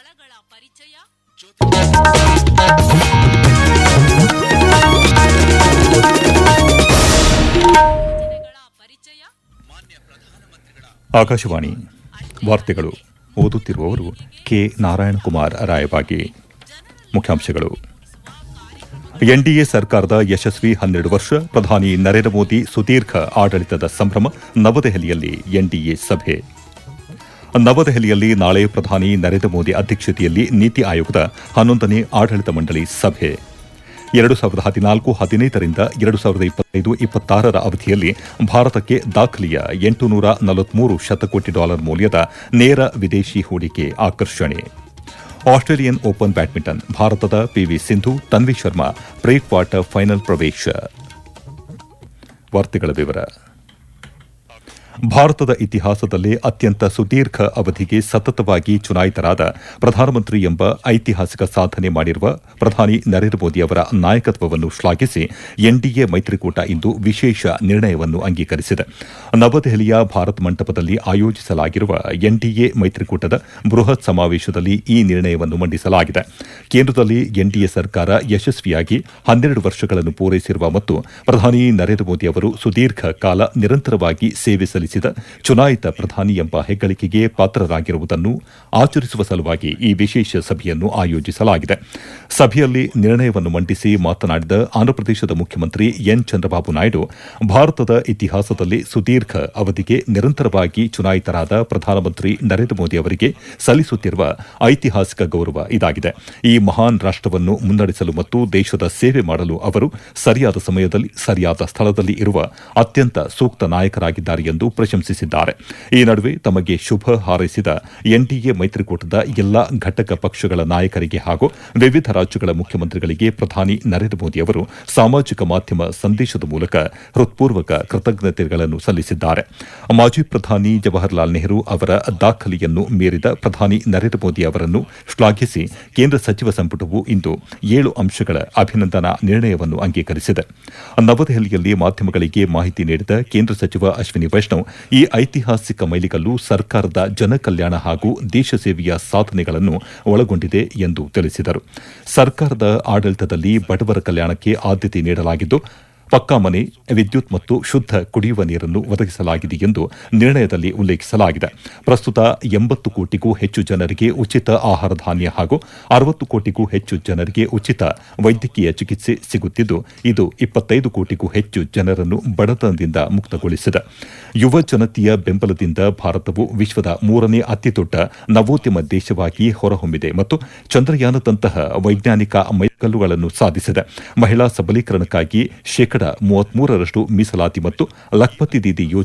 ಸ್ಥಳಗಳ ಪರಿಚಯ ಯೋಜನೆಗಳ ಪರಿಚಯ ಆಕಾಶವಾಣಿ ವಾರ್ತೆಗಳು ಓದುತ್ತಿರುವವರು ಕೆ ನಾರಾಯಣಕುಮಾರ್ ರಾಯಬಾಗಿ ಮುಖ್ಯಾಂಶಗಳು ಎನ್ಡಿಎ ಸರ್ಕಾರದ ಯಶಸ್ವಿ ಹನ್ನೆರಡು ವರ್ಷ ಪ್ರಧಾನಿ ನರೇಂದ್ರ ಮೋದಿ ಸುದೀರ್ಘ ಆಡಳಿತದ ಸಂಭ್ರಮ ನವದೆಹಲಿಯಲ್ಲಿ ಎನ್ಡಿಎ ಸಭೆ ನವದೆಹಲಿಯಲ್ಲಿ ನಾಳೆ ಪ್ರಧಾನಿ ನರೇಂದ್ರ ಮೋದಿ ಅಧ್ಯಕ್ಷತೆಯಲ್ಲಿ ನೀತಿ ಆಯೋಗದ ಹನ್ನೊಂದನೇ ಆಡಳಿತ ಮಂಡಳಿ ಸಭೆ ಎರಡು ಸಾವಿರದ ಹದಿನಾಲ್ಕು ಹದಿನೈದರಿಂದ ಎರಡು ಸಾವಿರದ ಇಪ್ಪತ್ತೈದು ಇಪ್ಪತ್ತಾರರ ಅವಧಿಯಲ್ಲಿ ಭಾರತಕ್ಕೆ ದಾಖಲೆಯ ಎಂಟುನೂರ ನಲವತ್ಮೂರು ಶತಕೋಟಿ ಡಾಲರ್ ಮೌಲ್ಯದ ನೇರ ವಿದೇಶಿ ಹೂಡಿಕೆ ಆಕರ್ಷಣೆ ಆಸ್ಟ್ರೇಲಿಯನ್ ಓಪನ್ ಬ್ಯಾಡ್ಮಿಂಟನ್ ಭಾರತದ P V Sindhu Tanvi Sharma pre quarter final ಪ್ರವೇಶ ವಾರ್ತೆಗಳ ವಿವರ ಭಾರತದ ಇತಿಹಾಸದಲ್ಲೇ ಅತ್ಯಂತ ಸುದೀರ್ಘ ಅವಧಿಗೆ ಸತತವಾಗಿ ಚುನಾಯಿತರಾದ ಪ್ರಧಾನಮಂತ್ರಿ ಎಂಬ ಐತಿಹಾಸಿಕ ಸಾಧನೆ ಮಾಡಿರುವ ಪ್ರಧಾನಿ ನರೇಂದ್ರ ಮೋದಿ ಅವರ ನಾಯಕತ್ವವನ್ನು ಶ್ಲಾಘಿಸಿ ಎನ್ಡಿಎ ಮೈತ್ರಿಕೂಟ ಇಂದು ವಿಶೇಷ ನಿರ್ಣಯವನ್ನು ಅಂಗೀಕರಿಸಿದೆ ನವದೆಹಲಿಯ ಭಾರತ್ ಮಂಟಪದಲ್ಲಿ ಆಯೋಜಿಸಲಾಗಿರುವ ಎನ್ಡಿಎ ಮೈತ್ರಿಕೂಟದ ಬೃಹತ್ ಸಮಾವೇಶದಲ್ಲಿ ಈ ನಿರ್ಣಯವನ್ನು ಮಂಡಿಸಲಾಗಿದೆ ಕೇಂದ್ರದಲ್ಲಿ ಎನ್ಡಿಎ ಸರ್ಕಾರ ಯಶಸ್ವಿಯಾಗಿ ಹನ್ನೆರಡು ವರ್ಷಗಳನ್ನು ಪೂರೈಸಿರುವ ಮತ್ತು ಪ್ರಧಾನಿ ನರೇಂದ್ರ ಮೋದಿ ಅವರು ಸುದೀರ್ಘ ಕಾಲ ನಿರಂತರವಾಗಿ ಸೇವೆ ಸಲ್ಲಿಸಿದ ಚುನಾಯಿತ ಪ್ರಧಾನಿ ಎಂಬ ಹೆಗ್ಗಳಿಕೆಗೆ ಪಾತ್ರರಾಗಿರುವುದನ್ನು ಆಚರಿಸುವ ಸಲುವಾಗಿ ಈ ವಿಶೇಷ ಸಭೆಯನ್ನು ಆಯೋಜಿಸಲಾಗಿದೆ ಸಭೆಯಲ್ಲಿ ನಿರ್ಣಯವನ್ನು ಮಂಡಿಸಿ ಮಾತನಾಡಿದ ಆಂಧ್ರಪ್ರದೇಶದ ಮುಖ್ಯಮಂತ್ರಿ ಎನ್ ಚಂದ್ರಬಾಬು ನಾಯ್ಡು ಭಾರತದ ಇತಿಹಾಸದಲ್ಲಿ ಸುದೀರ್ಘ ಅವಧಿಗೆ ನಿರಂತರವಾಗಿ ಚುನಾಯಿತರಾದ ಪ್ರಧಾನಮಂತ್ರಿ ನರೇಂದ್ರ ಮೋದಿ ಅವರಿಗೆ ಸಲ್ಲಿಸುತ್ತಿರುವ ಐತಿಹಾಸಿಕ ಗೌರವ ಇದಾಗಿದೆ ಈ ಮಹಾನ್ ರಾಷ್ಟವನ್ನು ಮುನ್ನಡೆಸಲು ಮತ್ತು ದೇಶದ ಸೇವೆ ಮಾಡಲು ಅವರು ಸರಿಯಾದ ಸಮಯದಲ್ಲಿ ಸರಿಯಾದ ಸ್ಥಳದಲ್ಲಿ ಇರುವ ಅತ್ಯಂತ ಸೂಕ್ತ ನಾಯಕರಾಗಿದ್ದಾರೆ ಎಂದು ಪ್ರಶಂಸಿಸಿದ್ದಾರೆ ಈ ನಡುವೆ ತಮಗೆ ಶುಭ ಹಾರೈಸಿದ ಎನ್ಡಿಎ ಮೈತ್ರಿಕೂಟದ ಎಲ್ಲಾ ಘಟಕ ಪಕ್ಷಗಳ ನಾಯಕರಿಗೆ ಹಾಗೂ ವಿವಿಧ ರಾಜ್ಯಗಳ ಮುಖ್ಯಮಂತ್ರಿಗಳಿಗೆ ಪ್ರಧಾನಿ ನರೇಂದ್ರ ಮೋದಿ ಅವರು ಸಾಮಾಜಿಕ ಮಾಧ್ಯಮ ಸಂದೇಶದ ಮೂಲಕ ಹೃತ್ಪೂರ್ವಕ ಕೃತಜ್ಞತೆಗಳನ್ನು ಸಲ್ಲಿಸಿದ್ದಾರೆ ಮಾಜಿ ಪ್ರಧಾನಿ ಜವಾಹರ್ಲಾಲ್ ನೆಹರು ಅವರ ದಾಖಲೆಯನ್ನು ಮೀರಿದ ಪ್ರಧಾನಿ ನರೇಂದ್ರ ಮೋದಿ ಅವರನ್ನು ಶ್ಲಾಘಿಸಿ ಕೇಂದ್ರ ಸಚಿವ ಸಂಪುಟವು ಇಂದು ಏಳು ಅಂಶಗಳ ಅಭಿನಂದನಾ ನಿರ್ಣಯವನ್ನು ಅಂಗೀಕರಿಸಿದೆ ನವದೆಹಲಿಯಲ್ಲಿ ಮಾಧ್ಯಮಗಳಿಗೆ ಮಾಹಿತಿ ನೀಡಿದ ಕೇಂದ್ರ ಸಚಿವ ಅಶ್ವಿನಿ ವೈಷ್ಣವ್ ಈ ಐತಿಹಾಸಿಕ ಮೈಲಿಗಲ್ಲು ಸರ್ಕಾರದ ಜನಕಲ್ಯಾಣ ಹಾಗೂ ದೇಶ ಸೇವೆಯ ಸಾಧನೆಗಳನ್ನು ಒಳಗೊಂಡಿದೆ ಎಂದು ತಿಳಿಸಿದರು ಸರ್ಕಾರದ ಆಡಳಿತದಲ್ಲಿ ಬಡವರ ಕಲ್ಯಾಣಕ್ಕೆ ಆದ್ಯತೆ ನೀಡಲಾಗಿದ್ದು ಪಕ್ಕಾ ಮನೆ ವಿದ್ಯುತ್ ಮತ್ತು ಶುದ್ಧ ಕುಡಿಯುವ ನೀರನ್ನು ಒದಗಿಸಲಾಗಿದೆ ಎಂದು ನಿರ್ಣಯದಲ್ಲಿ ಉಲ್ಲೇಖಿಸಲಾಗಿದೆ ಪ್ರಸ್ತುತ ಎಂಬತ್ತು ಕೋಟಿಗೂ ಹೆಚ್ಚು ಜನರಿಗೆ ಉಚಿತ ಆಹಾರ ಧಾನ್ಯ ಹಾಗೂ ಅರವತ್ತು ಕೋಟಿಗೂ ಹೆಚ್ಚು ಜನರಿಗೆ ಉಚಿತ ವೈದ್ಯಕೀಯ ಚಿಕಿತ್ಸೆ ಸಿಗುತ್ತಿದ್ದು ಇದು ಇಪ್ಪತ್ತೈದು ಕೋಟಿಗೂ ಹೆಚ್ಚು ಜನರನ್ನು ಬಡತನದಿಂದ ಮುಕ್ತಗೊಳಿಸಿದೆ ಯುವ ಜನತೆಯ ಬೆಂಬಲದಿಂದ ಭಾರತವು ವಿಶ್ವದ ಮೂರನೇ ಅತಿದೊಡ್ಡ ನವೋದ್ಯಮ ದೇಶವಾಗಿ ಹೊರಹೊಮ್ಮಿದೆ ಮತ್ತು ಚಂದ್ರಯಾನದಂತಹ ವೈಜ್ಞಾನಿಕ ಮೈಲ್ಗಲ್ಲುಗಳನ್ನು ಸಾಧಿಸಿದೆ ಮಹಿಳಾ ಸಬಲೀಕರಣಕ್ಕಾಗಿ ಶೇಕಡ ಮೂವತ್ಮೂರರಷ್ಟು ಮೀಸಲಾತಿ ಮತ್ತು ಲಖ್ಪತಿ ದೀದಿ ಯೋಜನೆ